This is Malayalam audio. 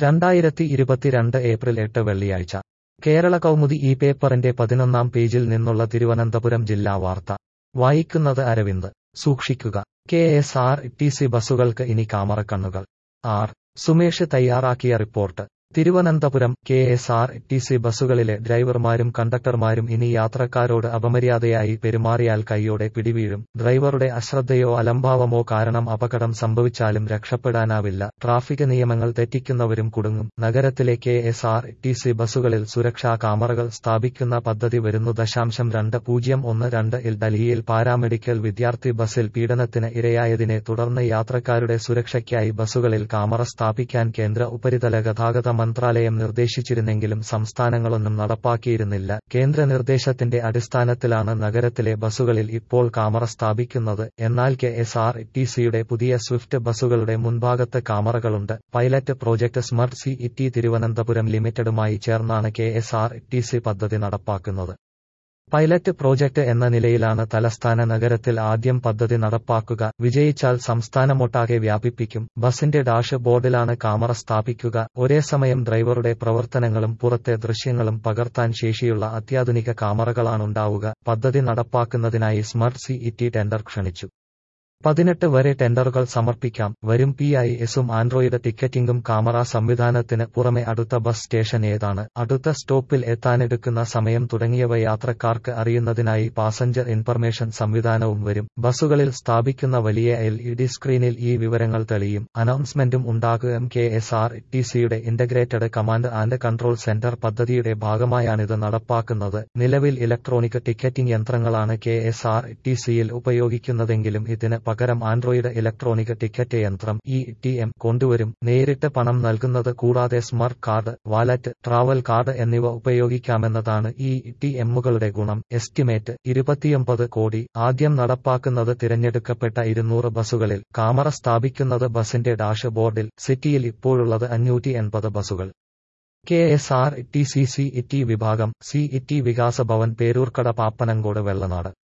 രണ്ടായിരത്തി ഇരുപത്തിരണ്ട് ഏപ്രിൽ എട്ട് വെള്ളിയാഴ്ച കേരള കൗമുദി ഈ പേപ്പറിന്റെ പതിനൊന്നാം പേജിൽ നിന്നുള്ള തിരുവനന്തപുരം ജില്ലാ വാർത്ത വായിക്കുന്നത് അരവിന്ദ് സൂക്ഷിക്കുക K S R T C ബസ്സുകൾക്ക് ഇനി കാമറക്കണ്ണുകൾ ആർ സുമേഷ് തയ്യാറാക്കിയ report Thiruvananthapuram K S R T C ബസ്സുകളിലെ ഡ്രൈവർമാരും കണ്ടക്ടർമാരും ഇനി യാത്രക്കാരോട് അപമര്യാദയായി പെരുമാറിയാൽ കൈയോടെ പിടിവീഴും ഡ്രൈവറുടെ അശ്രദ്ധയോ അലംഭാവമോ കാരണം അപകടം സംഭവിച്ചാലും രക്ഷപ്പെടാനാവില്ല ട്രാഫിക് നിയമങ്ങൾ തെറ്റിക്കുന്നവരും കുടുങ്ങും നഗരത്തിലെ K S R T C ബസ്സുകളിൽ സുരക്ഷാ കാമറകൾ സ്ഥാപിക്കുന്ന പദ്ധതി വരുന്നു ദശാംശം രണ്ട് പൂജ്യം ഒന്ന് രണ്ട് ഇൽ ഡൽഹിയിൽ പാരാമെഡിക്കൽ വിദ്യാർത്ഥി ബസ്സിൽ പീഡനത്തിന് ഇരയായതിനെ തുടർന്ന് യാത്രക്കാരുടെ സുരക്ഷയ്ക്കായി ബസ്സുകളിൽ കാമറ സ്ഥാപിക്കാൻ കേന്ദ്ര ഉപരിതല ഗതാഗത മന്ത്രാലയം നിർദ്ദേശിച്ചിരുന്നെങ്കിലും സംസ്ഥാനങ്ങളൊന്നും നടപ്പാക്കിയിരുന്നില്ല കേന്ദ്ര നിർദ്ദേശത്തിന്റെ അടിസ്ഥാനത്തിലാണ് നഗരത്തിലെ ബസ്സുകളിൽ ഇപ്പോൾ കാമറ സ്ഥാപിക്കുന്നത് എന്നാൽ കെ എസ് ആർ ടി സിയുടെ പുതിയ സ്വിഫ്റ്റ് ബസ്സുകളുടെ മുൻഭാഗത്ത് കാമറകളുണ്ട് pilot project smart C E Thiruvananthapuram ലിമിറ്റഡുമായി ചേർന്നാണ് K S R T C പദ്ധതി നടപ്പാക്കുന്നത് പൈലറ്റ് പ്രോജക്ട് എന്ന നിലയിലാണ് തലസ്ഥാന നഗരത്തിൽ ആദ്യം പദ്ധതി നടപ്പാക്കുക വിജയിച്ചാൽ സംസ്ഥാനമൊട്ടാകെ വ്യാപിപ്പിക്കും ബസിന്റെ ഡാഷ് ബോർഡിലാണ് കാമറ സ്ഥാപിക്കുക ഒരേ സമയം ഡ്രൈവറുടെ പ്രവർത്തനങ്ങളും പുറത്തെ ദൃശ്യങ്ങളും പകർത്താൻ ശേഷിയുള്ള അത്യാധുനിക കാമറകളാണുണ്ടാവുക പദ്ധതി നടപ്പാക്കുന്നതിനായി സ്മർട്ട് സി ഇ ടെൻഡർ ക്ഷണിച്ചു പതിനെട്ട് വരെ ടെൻഡറുകൾ സമർപ്പിക്കാം വരും പി ഐ എസും ആൻഡ്രോയിഡ് ടിക്കറ്റിംഗും കാമറ സംവിധാനത്തിന് പുറമെ അടുത്ത ബസ് സ്റ്റേഷൻ ഏതാണ് അടുത്ത സ്റ്റോപ്പിൽ എത്താനെടുക്കുന്ന സമയം തുടങ്ങിയവ യാത്രക്കാർക്ക് അറിയുന്നതിനായി പാസഞ്ചർ ഇൻഫർമേഷൻ സംവിധാനവും വരും ബസ്സുകളിൽ സ്ഥാപിക്കുന്ന വലിയ എൽ ഇ ഡി സ്ക്രീനിൽ ഈ വിവരങ്ങൾ തെളിയും അനൗൺസ്മെന്റും ഉണ്ടാകും കെ എസ് ആർ ടി സിയുടെ integrated command and control centre പദ്ധതിയുടെ ഭാഗമായാണിത് നടപ്പാക്കുന്നത് നിലവിൽ ഇലക്ട്രോണിക് ടിക്കറ്റിംഗ് യന്ത്രങ്ങളാണ് കെ എസ് ആർ ടി സിയിൽ ഉപയോഗിക്കുന്നതെങ്കിലും ഇതിന് പകരം ആൻഡ്രോയിഡ് ഇലക്ട്രോണിക് ടിക്കറ്റ് യന്ത്രം ഇ ടി എം കൊണ്ടുവരും നേരിട്ട് പണം നൽകുന്നത് കൂടാതെ smart card wallet travel card എന്നിവ ഉപയോഗിക്കാമെന്നതാണ് ഈ ടി എമ്മുകളുടെ ഗുണം എസ്റ്റിമേറ്റ് ഇരുപത്തിയൊമ്പത് കോടി ആദ്യം നടപ്പാക്കുന്നത് തിരഞ്ഞെടുക്കപ്പെട്ട ഇരുന്നൂറ് ബസ്സുകളിൽ കാമറ സ്ഥാപിക്കുന്നത് ബസിന്റെ ഡാഷ് ബോർഡിൽ സിറ്റിയിൽ ഇപ്പോഴുള്ളത് അഞ്ഞൂറ്റി എൺപത് ബസ്സുകൾ K S R T C C E T വിഭാഗം C E T Vikasa Bhavan Peroorkada Pappanamcode Vellanad